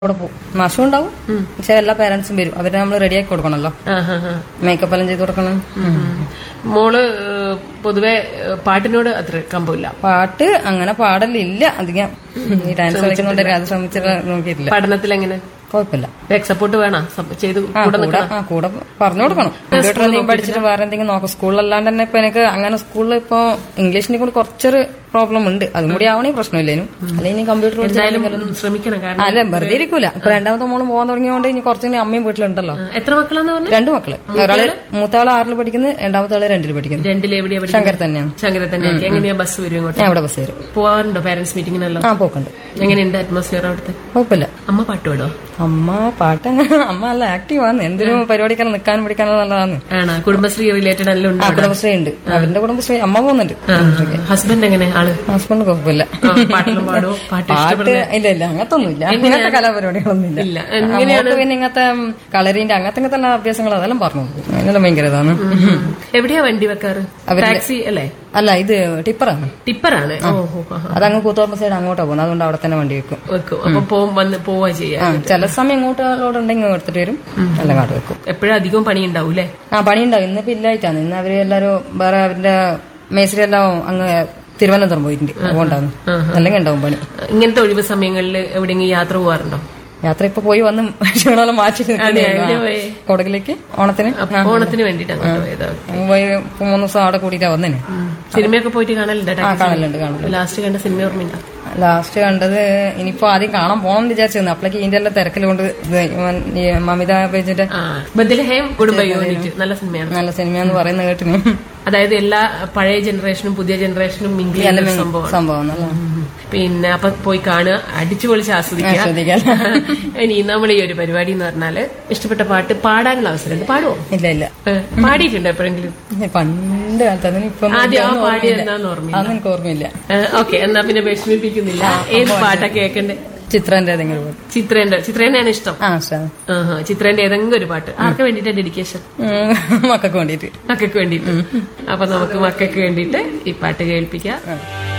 അവിടെ പോകും നാശം ഉണ്ടാവും പക്ഷെ എല്ലാ പേരൻസും വരും അവരെ നമ്മൾ റെഡിയാക്കി കൊടുക്കണമല്ലോ ആഹാ, ആഹാ. മേക്കപ്പ് എല്ലാം ചെയ്ത് കൊടുക്കണം ഉം. മോള് ഏഹ്, പൊതുവെ ഏഹ്, പാട്ടിനോട് അത്ര കമ്പമില്ല പാട്ട് അങ്ങനെ പാടലില്ല അധികം ഈ ഡാൻസ് കളിക്കുന്നുണ്ട് അത് ശ്രമിച്ചിട്ട് നോക്കിയിട്ടില്ല പഠനത്തിൽ എങ്ങനെ കുഴപ്പമില്ല ബാക്ക് സപ്പോർട്ട് വേണം ചെയ്ത് ആ കൂടെ കൂടെ ആ കൂടെ പറഞ്ഞു കൊടുക്കണം കമ്പ്യൂട്ടർ എന്തെങ്കിലും പഠിച്ചിട്ട് വേറെ എന്തെങ്കിലും നോക്കാം സ്കൂളിലല്ലാണ്ട് തന്നെ ഇപ്പൊ എനിക്ക് അങ്ങനെ സ്കൂളിൽ ഇപ്പൊ ഇംഗ്ലീഷിനെ കൂടി കുറച്ചൊരു പ്രോബ്ലം ഉണ്ട് അതും കൂടി ആവണേ പ്രശ്നമില്ലേനും അല്ലെങ്കിൽ ഇനി കമ്പ്യൂട്ടർ എന്തായാലും ശ്രമിക്കണം കാരണം അല്ല വെറുതെ ഇരിക്കൂല ഇപ്പൊ രണ്ടാമത്തെ മോളും പോകാൻ തുടങ്ങിയോണ്ട് ഇനി കുറച്ചു അമ്മയും വീട്ടിലുണ്ടല്ലോ ആ, എത്ര മക്കളാന്ന് പറഞ്ഞു രണ്ടു മക്കള് ഒരാള് മൂത്താള് ആറിൽ പഠിക്കുന്നു രണ്ടാമത്തെ ആള് രണ്ടിൽ പഠിക്കുന്നു രണ്ടിൽ എവിടെയാ പഠിക്കുന്നത് ശങ്കർ തന്നെയാണ് ശങ്കര തന്നെ എങ്ങനെയാ ബസ് വരും ഇങ്ങോട്ട് ഞാൻ അവിടെ ബസ് വരും പോവാറുണ്ടോ പാരന്റ്സ് മീറ്റിങ്ങിനെല്ലാം ആ പോക്കുണ്ട് എങ്ങനെയുണ്ട് അറ്റ്മോസ്ഫിയർ അവിടുത്തെ കുഴപ്പമില്ല അമ്മ പാട്ട് പാടോ അമ്മ പാട്ട് അങ്ങനെ അമ്മ നല്ല ആക്റ്റീവ് ആണ് എന്തിനും പരിപാടിക്കെല്ലാം നിൽക്കാനും പിടിക്കാനും നല്ലതാണ് ആണോ കുടുംബശ്രീ റിലേറ്റഡ് എല്ലാം ആ ഉണ്ടോ കുടുംബശ്രീ ഉണ്ട് അവരുടെ കുടുംബശ്രീ അമ്മ പോകുന്നുണ്ട് ഹസ്ബൻഡ് എങ്ങനെ ആള് ഹസ്ബൻഡ് കുഴപ്പമില്ല ആ, പാട്ടെല്ലാം പാടോ പാട്ട് പാട്ട് ഇല്ല ഇല്ല അങ്ങനത്തെ ഒന്നുമില്ല ഇങ്ങനത്തെ കലാപരിപാടികളൊന്നും ഇല്ല ഇല്ല മോൾക്ക് പിന്നെ ഇങ്ങനത്തെ കളറിന്റെ അങ്ങനത്തെ ഇങ്ങനത്തെ എല്ലാ അഭ്യാസങ്ങൾ അതെല്ലാം പറഞ്ഞു കൊടുക്കും അതിനെല്ലാം ഭയങ്കര ഇതാണ് എവിടെയാ വണ്ടി വെക്കാറ് ടാക്സി അല്ലേ അല്ല ഇത് ടിപ്പറാണ് ടിപ്പറാണ് ഓഹോ അതങ്ങ് കൂത്തോർമ്മ സൈഡ് അങ്ങോട്ടാ പോകുന്നത് അതുകൊണ്ട് അവിടെ തന്നെ വണ്ടി വെക്കും വെക്കും അപ്പൊ പോവും വന്ന് പോവാ ചെയ്യാ ആ ചില സമയം ഇങ്ങോട്ട് ലോഡ് ഉണ്ടെങ്കിൽ എടുത്തിട്ട് വരും എല്ലാം കാട്ട് വെക്കും എപ്പോഴും അധികം പണി ഉണ്ടാവും അല്ലേ ആ പണിയുണ്ടാവും ഇന്നിപ്പോ ഇല്ലായിട്ടാണ് ഇന്ന് അവര് എല്ലാരും വേറെ അവരുടെ മേസ്ത്രി എല്ലാം അങ്ങ് തിരുവനന്തപുരം പോയിട്ടുണ്ട് അതുകൊണ്ടാണ് അല്ലെങ്കിൽ ഉണ്ടാവും പണി ഇങ്ങനത്തെ ഒഴിവ് സമയങ്ങളിൽ എവിടെയെങ്കിലും യാത്ര പോവാറുണ്ടോ യാത്ര ഇപ്പൊ പോയി വന്ന് ക്ഷീണമെല്ലാം മാറ്റി എവിടെ പോയി? കൊടകിലേക്ക് ഓണത്തിന് അപ്പൊ ഓണത്തിന് വേണ്ടിട്ട് അങ്ങോട്ട് പോയത് പോയി ഇപ്പൊ മൂന്ന് ദിവസം അവിടെ കൂടിയിട്ടാ വന്നേനെ സിനിമയൊക്കെ പോയിട്ട് കാണലുണ്ടോ ആ കാണലുണ്ട് കാണലുണ്ട് ലാസ്റ്റ് കണ്ട സിനിമ ഓർമ്മയുണ്ടോ ലാസ്റ്റ് കണ്ടത് ഇനിയിപ്പോ ആദ്യം കാണാൻ പോകണം എന്ന് വിചാരിച്ചിരുന്നു അപ്പോഴേക്ക് ഇതിന്റെ എല്ലാം തിരക്കിൽ കൊണ്ട് ഇത് ഇവൻ ഈ മമിത പേജിന്റെ ആ ബദലഹേം കുടുംബ യൂണിറ്റ് നല്ല സിനിമയാണ് നല്ല സിനിമയെന്ന് പറയുന്ന കേട്ടിന് അതായത് എല്ലാ പഴയ ജനറേഷനും പുതിയ ജനറേഷനും മിങ്കിൾ ചെയ്യുന്ന സംഭവമാണ് സംഭവം നല്ല പിന്നെ അപ്പൊ പോയി കാണുക അടിച്ചു പൊളിച്ച് ആസ്വദിക്കുക ആസ്വദിക്കാം. ഇനി നമ്മൾ ഈ ഒരു പരിപാടി എന്ന് പറഞ്ഞാല് ഇഷ്ടപ്പെട്ട പാട്ട് പാടാനുള്ള അവസരമുണ്ട് പാടുവോ ഇല്ല ഇല്ല ഏ, പാടിയിട്ടുണ്ടോ എപ്പോഴെങ്കിലും പണ്ട് കാലത്ത് അതിന് ഇപ്പൊ ആദ്യം ആ പാടിയത് എന്താന്ന് ഓർമ്മയില്ല അതൊന്നും എനിക്ക് ഓർമ്മയില്ല ഓക്കെ എന്നാ പിന്നെ വിഷമിപ്പിക്കുന്നില്ല ഏത് പാട്ടാ കേൾക്കണ്ടേ ചിത്രന്റെ ഏതെങ്കിലും പാട്ട്. ചിത്രേന്റെ ചിത്രേനെയാണ് ഇഷ്ടം ആ ഇഷ്ടമാണ് ആഹാ, ചിത്രേന്റെ ഏതെങ്കിലും ഒരു പാട്ട് ആർക്ക് വേണ്ടിയിട്ട് ഡെഡിക്കേഷൻ മക്കൾക്ക് വേണ്ടിയിട്ട് മക്കൾക്ക് വേണ്ടിയിട്ട് അപ്പൊ നമുക്ക് മക്കൾക്ക് വേണ്ടിയിട്ട് ഈ പാട്ട് കേൾപ്പിക്കാം